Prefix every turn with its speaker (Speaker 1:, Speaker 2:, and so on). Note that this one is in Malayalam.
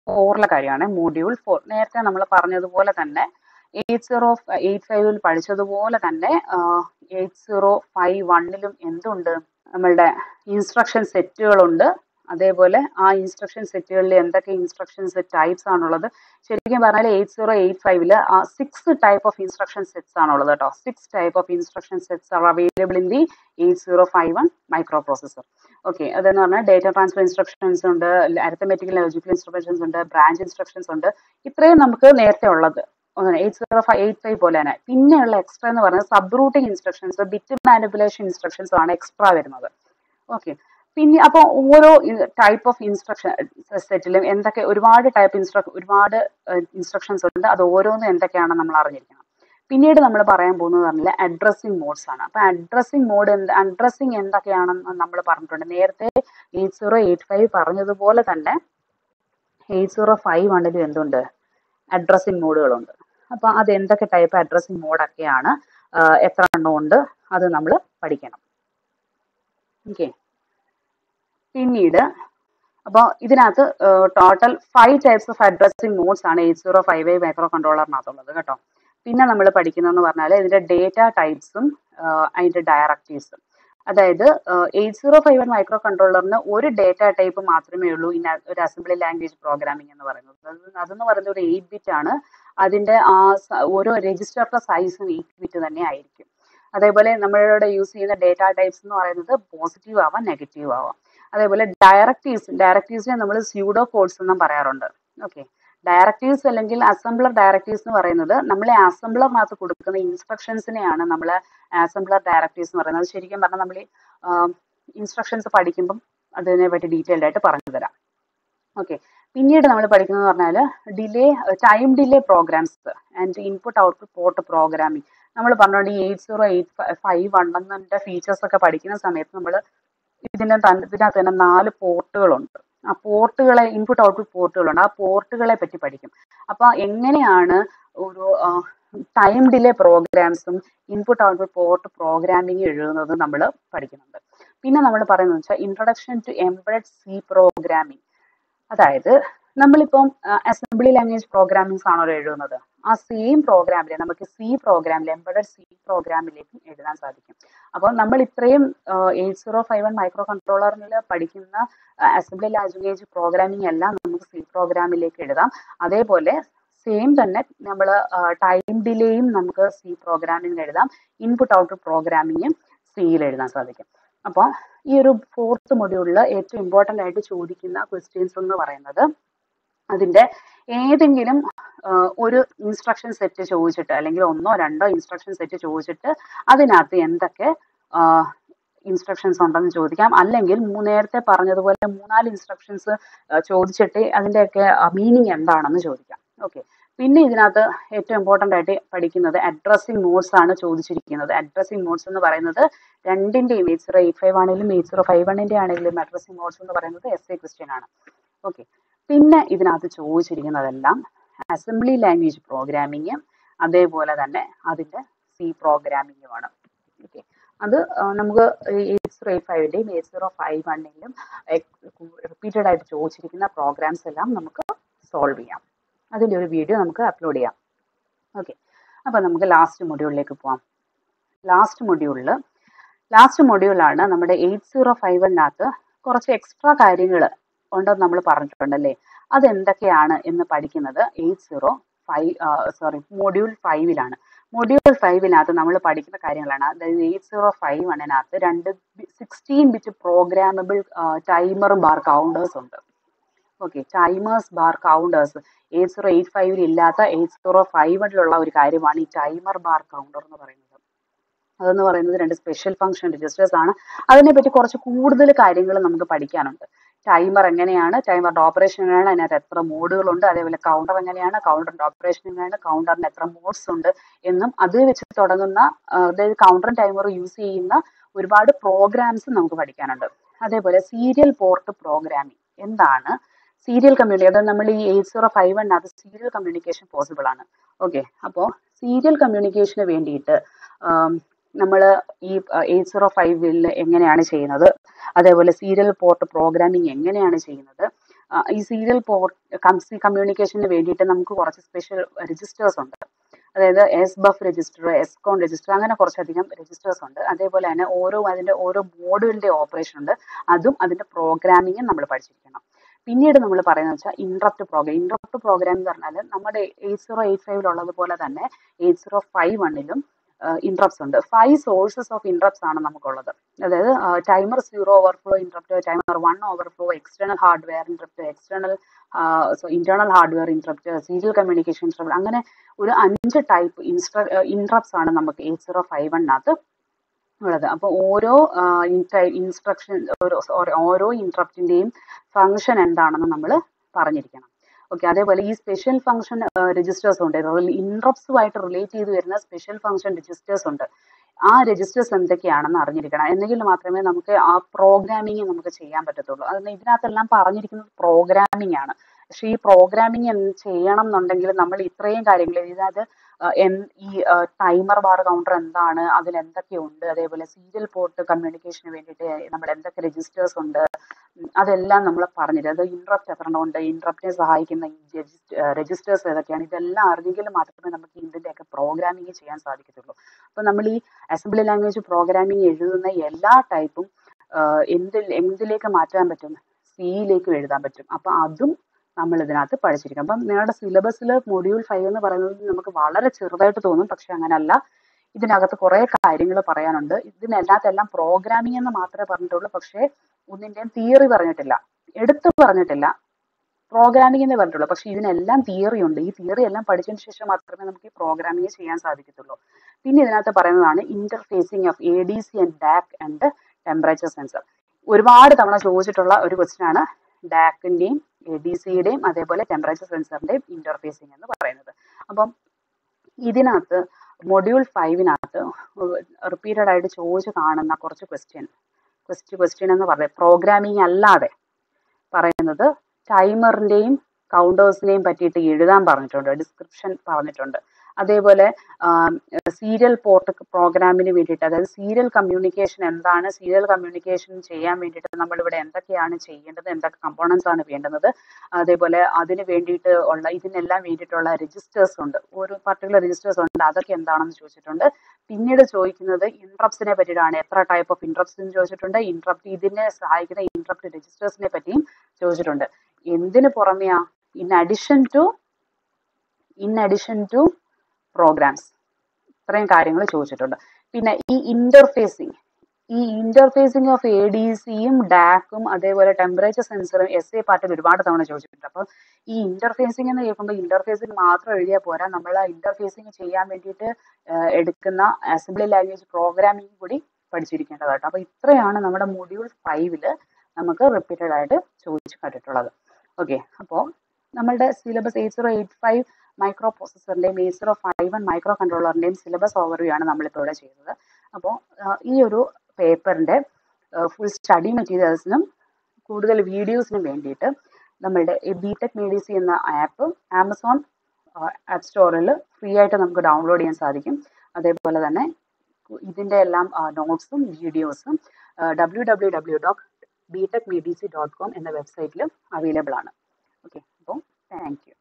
Speaker 1: ഫോറിലെ കാര്യമാണ് മൊഡ്യൂൾ ഫോർ നേരത്തെ നമ്മൾ പറഞ്ഞതുപോലെ തന്നെ എയ്റ്റ് സീറോ എയ്റ്റ് ഫൈവിൽ പഠിച്ചതുപോലെ തന്നെ എയ്റ്റ് സീറോ ഫൈവ് വണ്ണിലും എന്തുണ്ട് നമ്മളുടെ ഇൻസ്ട്രക്ഷൻ സെറ്റുകളുണ്ട് അതേപോലെ ആ ഇൻസ്ട്രക്ഷൻ സെറ്റുകളിൽ എന്തൊക്കെ ഇൻസ്ട്രക്ഷൻ സെറ്റ് ടൈപ്സ് ആണുള്ളത് ശരിക്കും പറഞ്ഞാൽ എയ്റ്റ് സീറോ എയ്റ്റ് ഫൈവില് ആ six type of instruction sets ആണുള്ളത് കേട്ടോ six type of instruction sets are available in the eight zero five one micro processor okay അതെന്ന് പറഞ്ഞാൽ ഡേറ്റ ട്രാൻസ്ഫർ ഇൻസ്ട്രക്ഷൻസ് ഉണ്ട് അരിത്തമെറ്റിക്കൽ ലോജിക്കൽ ഇൻസ്ട്രക്ഷൻസ് ഉണ്ട് ബ്രാഞ്ച് ഇൻസ്ട്രക്ഷൻസ് ഉണ്ട് ഇത്രയും നമുക്ക് നേരത്തെ ഉള്ളത് എയ്റ്റ് സീറോ ഫൈവ് എയ്റ്റ് ഫൈവ് പോലെ തന്നെ പിന്നെയുള്ള എക്സ്ട്രാ എന്ന് പറയുന്നത് sub routing instructions bit manipulation instructions ആണ് എക്സ്ട്രാ വരുന്നത് ഓക്കെ പിന്നെ അപ്പോൾ ഓരോ ടൈപ്പ് ഓഫ് ഇൻസ്ട്രക്ഷൻ സെറ്റിലും എന്തൊക്കെ ഒരുപാട് ടൈപ്പ് ഇൻസ്ട്ര ഒരുപാട് ഇൻസ്ട്രക്ഷൻസ് ഉണ്ട് അത് ഓരോന്നും എന്തൊക്കെയാണെന്ന് നമ്മൾ അറിഞ്ഞിരിക്കണം പിന്നീട് നമ്മൾ പറയാൻ പോകുന്നത് പറഞ്ഞാൽ അഡ്രസ്സിംഗ് മോഡ്സ് ആണ് അപ്പൊ അഡ്രസ്സിംഗ് മോഡ് എന്ത് അഡ്രസ്സിംഗ് എന്തൊക്കെയാണെന്ന് നമ്മൾ പറഞ്ഞിട്ടുണ്ട് നേരത്തെ എയ്റ്റ് സീറോ എയ്റ്റ് ഫൈവ് പറഞ്ഞതുപോലെ തന്നെ എയ്റ്റ് സീറോ ഫൈവ് വണ്ണിലും എന്തുണ്ട് അഡ്രസ്സിംഗ് മോഡുകളുണ്ട് അപ്പൊ അത് എന്തൊക്കെ ടൈപ്പ് അഡ്രസ്സിംഗ് മോഡൊക്കെയാണ് എത്ര എണ്ണം ഉണ്ട് അത് നമ്മൾ പഠിക്കണം ഓക്കെ പിന്നീട് അപ്പോൾ ഇതിനകത്ത് total five types of addressing modes ആണ് എയ്റ്റ് സീറോ ഫൈവ് ഐ മൈക്രോ കൺട്രോളറിനകത്തുള്ളത് കേട്ടോ പിന്നെ നമ്മൾ പഠിക്കുന്നതെന്ന് പറഞ്ഞാൽ ഇതിന്റെ ഡേറ്റ ടൈപ്സും അതിന്റെ ഡയറക്റ്റീവ്സും അതായത് eight zero five one micro കൺട്രോളറിന് ഒരു ഡേറ്റ ടൈപ്പ് മാത്രമേ ഉള്ളൂ ഇൻ ഒരു അസംബ്ലി ലാംഗ്വേജ് പ്രോഗ്രാമിംഗ് എന്ന് പറയുന്നത് അത് അതെന്ന് പറയുന്നത് ഒരു എയ്റ്റ് ബിറ്റ് ആണ് അതിന്റെ ആ ഓരോ രജിസ്റ്ററിന്റെ സൈസും എയ്റ്റ് ബിറ്റ് തന്നെ ആയിരിക്കും അതേപോലെ നമ്മളിവിടെ യൂസ് ചെയ്യുന്ന ഡേറ്റ ടൈപ്സ് എന്ന് പറയുന്നത് പോസിറ്റീവ് ആവാം നെഗറ്റീവ് ആവാം അതേപോലെ ഡയറക്റ്റീവ്സ് ഡയറക്റ്റീവ്സിനെ നമ്മൾ സ്യൂഡോ കോഡ്സ് എന്നും പറയാറുണ്ട് ഓക്കെ ഡയറക്റ്റീവ്സ് അല്ലെങ്കിൽ അസംബ്ലർ ഡയറക്റ്റീവ്സ് എന്ന് പറയുന്നത് നമ്മളെ അസംബ്ലറിനകത്ത് കൊടുക്കുന്ന ഇൻസ്ട്രക്ഷൻസിനെയാണ് നമ്മൾ അസംബ്ലർ ഡയറക്റ്റീവ്സ് എന്ന് പറയുന്നത് ശരിക്കും പറഞ്ഞാൽ നമ്മൾ ഇൻസ്ട്രക്ഷൻസ് പഠിക്കുമ്പം അതിനെ പറ്റി ഡീറ്റെയിൽഡ് ആയിട്ട് പറഞ്ഞു തരാം ഓക്കെ പിന്നീട് നമ്മൾ പഠിക്കുന്നത് പറഞ്ഞാൽ delay time delay programs and input output port programming നമ്മൾ പറഞ്ഞോണ്ട് ഈ എയ്റ്റ് സീറോ എയ്റ്റ് ഫൈവ് വണ്ണെന്നതിന്റെ ഫീച്ചേഴ്സ് ഒക്കെ പഠിക്കുന്ന സമയത്ത് നമ്മൾ ഇതിന് ഇതിനകത്ത് തന്നെ നാല് പോർട്ടുകളുണ്ട് ആ പോർട്ടുകളെ ഇൻപുട്ട് ഔട്ട്പുട്ട് പോർട്ടുകളുണ്ട് ആ പോർട്ടുകളെ പറ്റി പഠിക്കും അപ്പൊ എങ്ങനെയാണ് ഒരു ടൈം ഡിലേ പ്രോഗ്രാംസും ഇൻപുട്ട് ഔട്ട്പുട്ട് പോർട്ട് പ്രോഗ്രാമിംഗ് എഴുതുന്നത് നമ്മൾ പഠിക്കുന്നുണ്ട് പിന്നെ നമ്മൾ പറയുന്നത് വെച്ചാൽ introduction to embed C programming അതായത് നമ്മളിപ്പം അസംബ്ലി ലാംഗ്വേജ് പ്രോഗ്രാമിംഗ്സ് ആണല്ലോ എഴുതുന്നത് ആ സെയിം പ്രോഗ്രാമിൽ നമുക്ക് സി പ്രോഗ്രാമിൽ എംബഡഡ് സി പ്രോഗ്രാമിലേക്ക് എഴുതാൻ സാധിക്കും അപ്പോൾ നമ്മൾ ഇത്രയും eight zero five one micro കൺട്രോളറിൽ പഠിക്കുന്ന അസംബ്ലി ലാംഗ്വേജ് പ്രോഗ്രാമിംഗ് എല്ലാം നമുക്ക് സി പ്രോഗ്രാമിലേക്ക് എഴുതാം അതേപോലെ സെയിം തന്നെ നമ്മൾ ടൈം ഡിലേയും നമുക്ക് സി പ്രോഗ്രാമിംഗ് എഴുതാം ഇൻപുട്ട് ഔട്ട്പുട്ട് പ്രോഗ്രാമിങ്ങും സിയിൽ എഴുതാൻ സാധിക്കും അപ്പോൾ ഈ ഒരു ഫോർത്ത് മൊഡ്യൂളിൽ ഏറ്റവും ഇമ്പോർട്ടൻ്റ് ആയിട്ട് ചോദിക്കുന്ന ക്വസ്റ്റ്യൻസ് എന്ന് പറയുന്നത് അതിന്റെ ഏതെങ്കിലും ഒരു ഇൻസ്ട്രക്ഷൻ സെറ്റ് ചോദിച്ചിട്ട് അല്ലെങ്കിൽ ഒന്നോ രണ്ടോ ഇൻസ്ട്രക്ഷൻ സെറ്റ് ചോദിച്ചിട്ട് അതിനകത്ത് എന്തൊക്കെ ഇൻസ്ട്രക്ഷൻസ് ഉണ്ടെന്ന് ചോദിക്കാം അല്ലെങ്കിൽ നേരത്തെ പറഞ്ഞതുപോലെ മൂന്നാല് ഇൻസ്ട്രക്ഷൻസ് ചോദിച്ചിട്ട് അതിൻ്റെയൊക്കെ മീനിങ് എന്താണെന്ന് ചോദിക്കാം ഓക്കെ പിന്നെ ഇതിനകത്ത് ഏറ്റവും ഇമ്പോർട്ടൻ്റ് ആയിട്ട് പഠിക്കുന്നത് അഡ്രസ്സിംഗ് മോഡ്സ് ആണ് ചോദിച്ചിരിക്കുന്നത് അഡ്രസ്സിംഗ് മോഡ്സ് എന്ന് പറയുന്നത് രണ്ടിന്റെയും എയ്റ്റ് സീറോ എയ്റ്റ് ഫൈവ് ആണെങ്കിലും എയ്റ്റ് സീറോ ഫൈവ് വണ്ണിന്റെ ആണെങ്കിലും അഡ്രസ്സിംഗ് മോഡ്സ് എന്ന് പറയുന്നത് എസ് എ ക്വസ്റ്റ്യൻ ആണ് ഓക്കെ പിന്നെ ഇതിനകത്ത് ചോദിച്ചിരിക്കുന്നതെല്ലാം അസംബ്ലി ലാംഗ്വേജ് പ്രോഗ്രാമിങ്ങും അതേപോലെ തന്നെ അതിന്റെ സി പ്രോഗ്രാമിങ്ങുമാണ് ഓക്കെ അത് നമുക്ക് എയ്റ്റ് സീറോ എയ്റ്റ് ഫൈവിൻ്റെയും എയ്റ്റ് സീറോ ഫൈവ് വണ്ണിലും റിപ്പീറ്റഡ് ആയിട്ട് ചോദിച്ചിരിക്കുന്ന പ്രോഗ്രാംസ് എല്ലാം നമുക്ക് സോൾവ് ചെയ്യാം അതിൻ്റെ ഒരു വീഡിയോ നമുക്ക് അപ്ലോഡ് ചെയ്യാം ഓക്കെ അപ്പോൾ നമുക്ക് ലാസ്റ്റ് മൊഡ്യൂളിലേക്ക് പോവാം ലാസ്റ്റ് മൊഡ്യൂളിൽ ലാസ്റ്റ് മൊഡ്യൂളാണ് നമ്മുടെ എയ്റ്റ് സീറോ ഫൈവിനകത്ത് കുറച്ച് എക്സ്ട്രാ കാര്യങ്ങൾ ഉണ്ടെന്ന് നമ്മൾ പറഞ്ഞിട്ടുണ്ടല്ലേ അതെന്തൊക്കെയാണ് എന്ന് പഠിക്കുന്നത് eight zero five sorry module ഫൈവിലാണ് മൊഡ്യൂൾ ഫൈവിനകത്ത് നമ്മൾ പഠിക്കുന്ന കാര്യങ്ങളാണ് അതായത് എയ്റ്റ് സീറോ ഫൈവ് വണ്ണിനകത്ത് രണ്ട് sixteen bit programmable timer bar counters ഉണ്ട് okay timers bar counters eight zero eight ഫൈവിൽ ഇല്ലാത്ത എയ്റ്റ് സീറോ ഫൈവ് വണ്ണിലുള്ള ഒരു കാര്യമാണ് ഈ ടൈമർ ബാർ കൗണ്ടർ എന്ന് പറയുന്നത് അതെന്ന് പറയുന്നത് രണ്ട് സ്പെഷ്യൽ ഫംഗ്ഷൻ രജിസ്റ്റേഴ്സ് ആണ് അതിനെപ്പറ്റി കുറച്ച് കൂടുതൽ കാര്യങ്ങൾ നമുക്ക് പഠിക്കാനുണ്ട് ടൈമർ എങ്ങനെയാണ് ടൈമറിന്റെ ഓപ്പറേഷൻ എങ്ങനെയാണ് അതിനകത്ത് എത്ര മോഡുകളുണ്ട് അതേപോലെ കൗണ്ടർ എങ്ങനെയാണ് കൗണ്ടറിന്റെ ഓപ്പറേഷൻ എങ്ങനെയാണ് കൗണ്ടറിന് എത്ര മോഡ്സ് ഉണ്ട് എന്നും അത് വെച്ച് തുടങ്ങുന്ന അതായത് കൗണ്ടറും ടൈമറും യൂസ് ചെയ്യുന്ന ഒരുപാട് പ്രോഗ്രാംസ് നമുക്ക് പഠിക്കാനുണ്ട് അതേപോലെ സീരിയൽ പോർട്ട് പ്രോഗ്രാമിംഗ് എന്താണ് സീരിയൽ കമ്മ്യൂണിക്കേഷൻ അതായത് നമ്മൾ ഈ എയ്റ്റ് സീറോ ഫൈവ് വണ്ണകത്ത് സീരിയൽ കമ്മ്യൂണിക്കേഷൻ പോസിബിൾ ആണ് ഓക്കെ അപ്പോൾ സീരിയൽ കമ്മ്യൂണിക്കേഷന് വേണ്ടിയിട്ട് നമ്മൾ ഈ എയ്റ്റ് സീറോ ഫൈവിൽ എങ്ങനെയാണ് ചെയ്യുന്നത് അതേപോലെ സീരിയൽ പോർട്ട് പ്രോഗ്രാമിംഗ് എങ്ങനെയാണ് ചെയ്യുന്നത് ഈ സീരിയൽ പോർട്ട് കമ്മ്യൂണിക്കേഷന് വേണ്ടിയിട്ട് നമുക്ക് കുറച്ച് സ്പെഷ്യൽ രജിസ്റ്റേഴ്സ് ഉണ്ട് അതായത് S buf register S con register അങ്ങനെ കുറച്ചധികം രജിസ്റ്റേഴ്സ് ഉണ്ട് അതേപോലെ തന്നെ ഓരോ അതിന്റെ ഓരോ മോഡുകളുടെ ഓപ്പറേഷൻ ഉണ്ട് അതും അതിന്റെ പ്രോഗ്രാമിങ്ങും നമ്മൾ പഠിച്ചിരിക്കണം പിന്നീട് നമ്മൾ പറയുന്നത് വെച്ചാൽ ഇൻട്രപ്റ്റ് പ്രോഗ്രാം ഇൻട്രപ്റ്റ് പ്രോഗ്രാം എന്ന് പറഞ്ഞാൽ നമ്മുടെ എയ്റ്റ് സീറോ എയ്റ്റ് ഫൈവിലുള്ളത് പോലെ തന്നെ എയ്റ്റ് സീറോ ഫൈവ് വണ്ണിലും ഇൻട്രപ്റ്റ്സ് ഉണ്ട് ഫൈവ് സോഴ്സസ് ഓഫ് ഇൻട്രപ്റ്റ്സ് ആണ് നമുക്കുള്ളത് അതായത് timer zero overflow interrupt timer one overflow external hardware interrupt external so internal hardware interrupt serial communication interrupt അങ്ങനെ ഒരു അഞ്ച് ടൈപ്പ് ഇൻസ്ട്ര ഇൻട്രപ്റ്റ്സ് ആണ് നമുക്ക് എയ്റ്റ് സീറോ ഫൈവ് വണ്ണിനകത്ത് ഉള്ളത് അപ്പോൾ ഓരോ ഇൻസ്ട്രക്ഷൻ ഓരോ ഇൻട്രപ്റ്റിന്റെയും ഫംഗ്ഷൻ എന്താണെന്ന് നമ്മൾ പറഞ്ഞിരിക്കണം ഓക്കെ അതേപോലെ ഈ സ്പെഷ്യൽ ഫംഗ്ഷൻ രജിസ്റ്റേഴ്സ് ഉണ്ട് ഇൻട്രപ്സുമായിട്ട് റിലേറ്റ് ചെയ്ത് വരുന്ന സ്പെഷ്യൽ ഫംഗ്ഷൻ രജിസ്റ്റേഴ്സ് ഉണ്ട് ആ രജിസ്റ്റേഴ്സ് എന്തൊക്കെയാണെന്ന് അറിഞ്ഞിരിക്കണം എന്നെങ്കിൽ മാത്രമേ നമുക്ക് ആ പ്രോഗ്രാമിംഗ് നമുക്ക് ചെയ്യാൻ പറ്റത്തുള്ളൂ അത് ഇതിനകത്തെല്ലാം പറഞ്ഞിരിക്കുന്നത് പ്രോഗ്രാമിംഗ് ആണ് പക്ഷെ ഈ പ്രോഗ്രാമിംഗ് ചെയ്യണം എന്നുണ്ടെങ്കിൽ നമ്മൾ ഇത്രയും കാര്യങ്ങൾ ഇതിനകത്ത് ഈ ടൈമർ ബാർ കൗണ്ടർ എന്താണ് അതിൽ എന്തൊക്കെയുണ്ട് അതേപോലെ സീരിയൽ പോർട്ട് കമ്മ്യൂണിക്കേഷന് വേണ്ടിയിട്ട് നമ്മൾ എന്തൊക്കെ രജിസ്റ്റേഴ്സ് ഉണ്ട് അതെല്ലാം നമ്മൾ പറഞ്ഞിട്ട് അത് ഇൻട്രപ്റ്റ് എത്ര ഉണ്ട് ഇൻട്രപ്റ്റിനെ സഹായിക്കുന്ന രജിസ്റ്റേഴ്സ് ഏതൊക്കെയാണ് ഇതെല്ലാം അറിഞ്ഞെങ്കിൽ മാത്രമേ നമുക്ക് ഇതിൻ്റെയൊക്കെ പ്രോഗ്രാമിംഗ് ചെയ്യാൻ സാധിക്കത്തുള്ളൂ അപ്പോൾ നമ്മൾ ഈ അസംബ്ലി ലാംഗ്വേജ് പ്രോഗ്രാമിംഗ് എഴുതുന്ന എല്ലാ ടൈപ്പും എന്തിൽ എന്തിലേക്ക് മാറ്റാൻ പറ്റും സിയിലേക്കും എഴുതാൻ പറ്റും അപ്പോൾ അതും നമ്മൾ ഇതിനകത്ത് പഠിച്ചിരിക്കും അപ്പം നിങ്ങളുടെ സിലബസിൽ മൊഡ്യൂൾ ഫൈവ് എന്ന് പറയുന്നത് നമുക്ക് വളരെ ചെറുതായിട്ട് തോന്നും പക്ഷെ അങ്ങനല്ല ഇതിനകത്ത് കുറേ കാര്യങ്ങൾ പറയാനുണ്ട് ഇതിനകത്തെല്ലാം പ്രോഗ്രാമിംഗ് എന്ന് മാത്രമേ പറഞ്ഞിട്ടുള്ളൂ പക്ഷേ ഒന്നിൻ്റെയും തിയറി പറഞ്ഞിട്ടില്ല എടുത്തു പറഞ്ഞിട്ടില്ല പ്രോഗ്രാമിംഗ് എന്ന് പറഞ്ഞിട്ടുള്ളൂ പക്ഷെ ഇതിനെല്ലാം തിയറി ഉണ്ട് ഈ തിയറി എല്ലാം പഠിച്ചതിന് ശേഷം മാത്രമേ നമുക്ക് ഈ പ്രോഗ്രാമിംഗ് ചെയ്യാൻ സാധിക്കത്തുള്ളൂ പിന്നെ ഇതിനകത്ത് പറയുന്നതാണ് interfacing of A D C and DAC and temperature sensor ഒരുപാട് തവണ ചോദിച്ചിട്ടുള്ള ഒരു ക്വസ്റ്റ്യൻ ആണ് ഡാക്കിന്റെയും എ ഡി സിയുടെയും അതേപോലെ ടെമ്പറേച്ചർ സെൻസറിന്റെയും ഇന്റർഫേസിംഗ് എന്ന് പറയുന്നത് അപ്പം ഇതിനകത്ത് മൊഡ്യൂൾ ഫൈവിനകത്ത് റിപ്പീറ്റഡ് ആയിട്ട് ചോദിച്ച് കാണുന്ന കുറച്ച് ക്വസ്റ്റ്യൻ ക്വസ്റ്റ് ക്വസ്റ്റ്യൻ എന്ന് പറയുന്നത് പ്രോഗ്രാമിംഗ് അല്ലാതെ പറയുന്നത് ടൈമറിന്റെയും കൗണ്ടേഴ്സിനെയും പറ്റിയിട്ട് എഴുതാൻ പറഞ്ഞിട്ടുണ്ട് ഡിസ്ക്രിപ്ഷൻ പറഞ്ഞിട്ടുണ്ട് അതേപോലെ സീരിയൽ പോർട്ട് പ്രോഗ്രാമിന് വേണ്ടിയിട്ട് അതായത് സീരിയൽ കമ്മ്യൂണിക്കേഷൻ എന്താണ് സീരിയൽ കമ്മ്യൂണിക്കേഷൻ ചെയ്യാൻ വേണ്ടിയിട്ട് നമ്മൾ ഇവിടെ എന്തൊക്കെയാണ് ചെയ്യേണ്ടത് എന്തൊക്കെ കമ്പോണൻസ് ആണ് വേണ്ടുന്നത് അതേപോലെ അതിന് വേണ്ടിയിട്ട് ഉള്ള ഇതിനെല്ലാം വേണ്ടിയിട്ടുള്ള രജിസ്റ്റേഴ്സ് ഉണ്ട് ഒരു പർട്ടിക്കുലർ രജിസ്റ്റേഴ്സ് ഉണ്ട് അതൊക്കെ എന്താണെന്ന് ചോദിച്ചിട്ടുണ്ട് പിന്നീട് ചോദിക്കുന്നത് ഇൻട്രപ്സിനെ പറ്റിയിട്ടാണ് എത്ര ടൈപ്പ് ഓഫ് ഇൻട്രപ്സ് എന്ന് ചോദിച്ചിട്ടുണ്ട് ഇൻട്രപ്റ്റ് ഇതിനെ സഹായിക്കുന്ന ഇൻട്രപ്റ്റ് രജിസ്റ്റേഴ്സിനെ പറ്റിയും ചോദിച്ചിട്ടുണ്ട് എന്തിനു പുറമെയാ in addition to in addition to programs ഇത്രയും കാര്യങ്ങൾ ചോദിച്ചിട്ടുണ്ട് പിന്നെ ഈ ഇന്റർഫേസിങ് ഈ ഇന്റർഫേസിംഗ് ഓഫ് എ ഡി സിയും ഡാക്കും അതേപോലെ ടെമ്പറേച്ചർ സെൻസറും എസ് എ പാർട്ടിൽ ഒരുപാട് തവണ ചോദിച്ചിട്ടുണ്ട് അപ്പം ഈ ഇന്റർഫേസിംഗ് എന്ന് കേൾക്കുമ്പോൾ ഇന്റർഫേസിംഗ് മാത്രം എഴുതിയാൽ പോരാ നമ്മൾ ആ ഇന്റർഫേസിംഗ് ചെയ്യാൻ വേണ്ടിയിട്ട് എടുക്കുന്ന അസംബ്ലി ലാംഗ്വേജ് പ്രോഗ്രാമിംഗ് കൂടി പഠിച്ചിരിക്കേണ്ടതായിട്ട് അപ്പോൾ ഇത്രയാണ് നമ്മുടെ മൊഡ്യൂൾ ഫൈവില് നമുക്ക് റിപ്പീറ്റഡ് ആയിട്ട് ചോദിച്ചു കണ്ടിട്ടുള്ളത് ഓക്കെ അപ്പോൾ നമ്മളുടെ syllabus eight zero eight five micro പ്രോസസ്സറിൻ്റെയും eight zero five one micro കൺട്രോളറിൻ്റെയും സിലബസ് ഓവർവ്യൂ ആണ് നമ്മളിപ്പോൾ ഇവിടെ ചെയ്തത് അപ്പോൾ ഈ ഒരു പേപ്പറിൻ്റെ ഫുൾ സ്റ്റഡി മെറ്റീരിയൽസിനും കൂടുതൽ വീഡിയോസിനും വേണ്ടിയിട്ട് നമ്മളുടെ ബിടെക് മെഡിസി എന്ന ആപ്പ് ആമസോൺ ആപ്പ് സ്റ്റോറിൽ ഫ്രീ ആയിട്ട് നമുക്ക് ഡൗൺലോഡ് ചെയ്യാൻ സാധിക്കും അതേപോലെ തന്നെ ഇതിൻ്റെ എല്ലാം നോട്ട്സും വീഡിയോസും W W W dot BTech Medici dot com എന്ന വെബ്സൈറ്റിൽ അവൈലബിൾ ആണ് ഓക്കെ അപ്പോൾ താങ്ക് യു